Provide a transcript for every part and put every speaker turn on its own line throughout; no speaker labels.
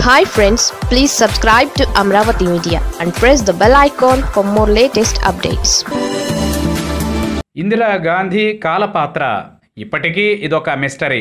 hi friends please subscribe to Amaravati media and press the bell icon for more latest updates
Indira Gandhi కాలపాత్ర ఇప్పటికీ ఇదొక mystery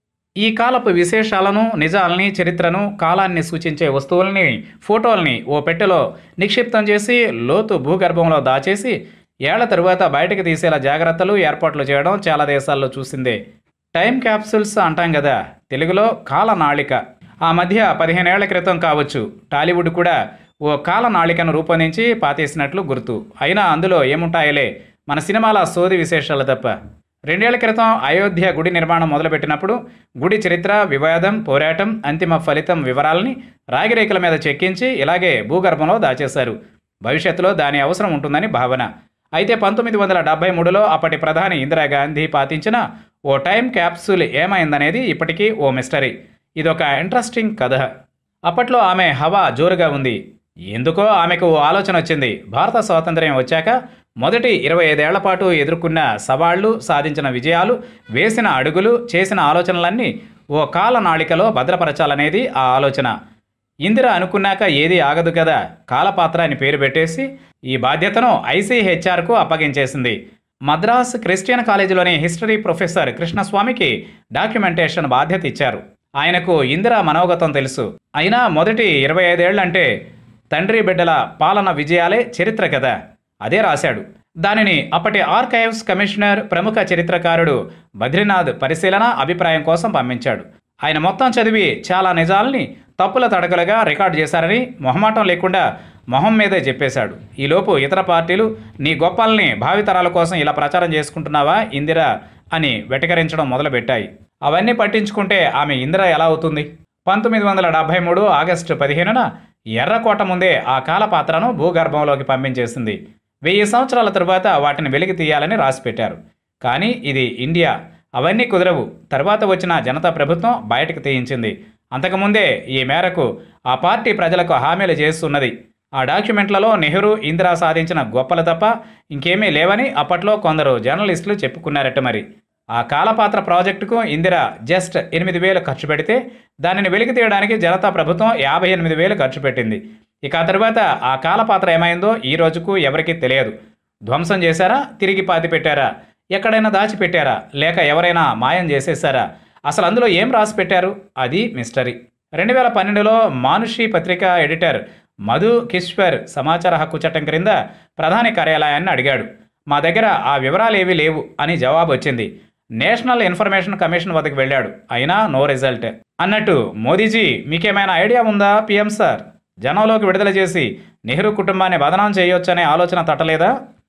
ఈ కాలపు విశేషాలను నిజాల్ని చరిత్రను కాలాన్ని సూచించే వస్తువుల్ని ఫోటోల్ని ఓ పెట్టెలో నిక్షిప్తం చేసి లోతు భూగర్భంలో దాచేసి ఏళ్ల తరువాత బయటకు తీసేలా జాగ్రత్తలు ఏర్పాట్లు చేయడం చాలా దేశాల్లో చూసిందే టైం క్యాప్సూల్స్ అంటాం కదా తెలుగులో కాలనాళిక ఆ మధ్య పదిహేనేళ్ల క్రితం కావచ్చు టాలీవుడ్ కూడా ఓ కాలనాళికను రూపొందించి పాతేసినట్లు గుర్తు అయినా అందులో ఏముంటాయిలే మన సినిమాల సోది విశేషాలు తప్ప రెండేళ్ల క్రితం అయోధ్య గుడి నిర్మాణం మొదలుపెట్టినప్పుడు గుడి చరిత్ర వివాదం పోరాటం అంతిమ ఫలితం వివరాలని రాగిరేఖల మీద చెక్కించి ఇలాగే భూగర్భంలో దాచేశారు భవిష్యత్తులో దాని అవసరం ఉంటుందని భావన అయితే పంతొమ్మిది వందల డెబ్బై మూడులో అప్పటి ప్రధాని ఇందిరాగాంధీ పాతించిన ఓ టైం క్యాప్సూల్ ఏమైందనేది ఇప్పటికీ ఓ మిస్టరీ ఇదొక ఇంట్రెస్టింగ్ కథ అప్పట్లో ఆమె హవా జోరుగా ఉంది ఎందుకో ఆమెకు ఓ ఆలోచన వచ్చింది భారత స్వాతంత్ర్యం వచ్చాక మొదటి ఇరవై ఐదేళ్ల పాటు ఎదుర్కొన్న సవాళ్లు సాధించిన విజయాలు వేసిన అడుగులు చేసిన ఆలోచనలన్నీ ఓ కాలనాళికలో భద్రపరచాలనేది ఆ ఆలోచన ఇందిర అనుకున్నాక ఏది ఆగదు కదా కాలపాత్ర అని పేరు పెట్టేసి ఈ బాధ్యతను ఐసీహెచ్ఆర్కు అప్పగించేసింది మద్రాస్ క్రిస్టియన్ కాలేజీలోని హిస్టరీ ప్రొఫెసర్ కృష్ణస్వామికి డాక్యుమెంటేషన్ బాధ్యత ఇచ్చారు ఆయనకు ఇందిర మనోగతం తెలుసు అయినా మొదటి ఇరవై ఐదేళ్లంటే తండ్రి బిడ్డల పాలన విజయాలే చరిత్ర కదా అదే రాశాడు దానిని అప్పటి ఆర్కైవ్స్ కమిషనర్ ప్రముఖ చరిత్రకారుడు బద్రీనాథ్ పరిశీలన అభిప్రాయం కోసం పంపించాడు ఆయన మొత్తం చదివి చాలా నిజాల్ని తప్పుల తడకలుగా రికార్డు చేశారని మొహమాటం లేకుండా మొహం మీదే చెప్పేశాడు ఈలోపు ఇతర పార్టీలు నీ గొప్పల్ని భావితరాల కోసం ఇలా ప్రచారం చేసుకుంటున్నావా ఇందిరా అని వెటకరించడం మొదలుపెట్టాయి అవన్నీ పట్టించుకుంటే ఆమె ఇందిర ఎలా అవుతుంది పంతొమ్మిది వందల డెబ్బై మూడు ఆగస్టు పదిహేనున ఎర్రకోట ముందే ఆ కాలపాత్రను భూగర్భంలోకి పంపించేసింది వెయ్యి సంవత్సరాల తరువాత వాటిని వెలికి తీయాలని రాసిపెట్టారు కానీ ఇది ఇండియా అవన్నీ కుదరవు తర్వాత వచ్చిన జనతా ప్రభుత్వం బయటకు తీయించింది అంతకుముందే ఈ మేరకు ఆ పార్టీ ప్రజలకు హామీలు చేస్తున్నది ఆ డాక్యుమెంట్లలో నెహ్రూ ఇందిరా సాధించిన గొప్పలు తప్ప ఇంకేమీ లేవని అప్పట్లో కొందరు జర్నలిస్టులు చెప్పుకున్నారట మరి ఆ కాలపాత్ర ప్రాజెక్టుకు ఇందిర జస్ట్ ఎనిమిది వేలు ఖర్చు పెడితే దానిని వెలికి తీయడానికి జనతా ప్రభుత్వం యాభై ఎనిమిది వేలు ఖర్చు పెట్టింది ఇక ఆ తర్వాత ఆ కాలపాత్ర ఏమైందో ఈ రోజుకు ఎవరికీ తెలియదు ధ్వంసం చేశారా తిరిగి పాతి పెట్టారా ఎక్కడైనా దాచిపెట్టారా లేక ఎవరైనా మాయం చేసేసారా అసలు అందులో ఏం రాసి పెట్టారు అది మిస్టరీ రెండు వేల పన్నెండులో మానుషి పత్రిక ఎడిటర్ మధు కిష్వర్ సమాచార హక్కు చట్టం క్రింద ప్రధాని కార్యాలయాన్ని అడిగాడు మా దగ్గర ఆ వివరాలు ఏవీ లేవు అని జవాబు వచ్చింది నేషనల్ ఇన్ఫర్మేషన్ కమిషన్ వద్దకు వెళ్ళాడు అయినా నో రిజల్ట్ అన్నట్టు మోదీజీ మీకేమైనా ఐడియా ఉందా పిఎం సార్ జనంలోకి విడుదల చేసి నెహ్రూ కుటుంబాన్ని బదనాం చేయొచ్చనే ఆలోచన తట్టలేదా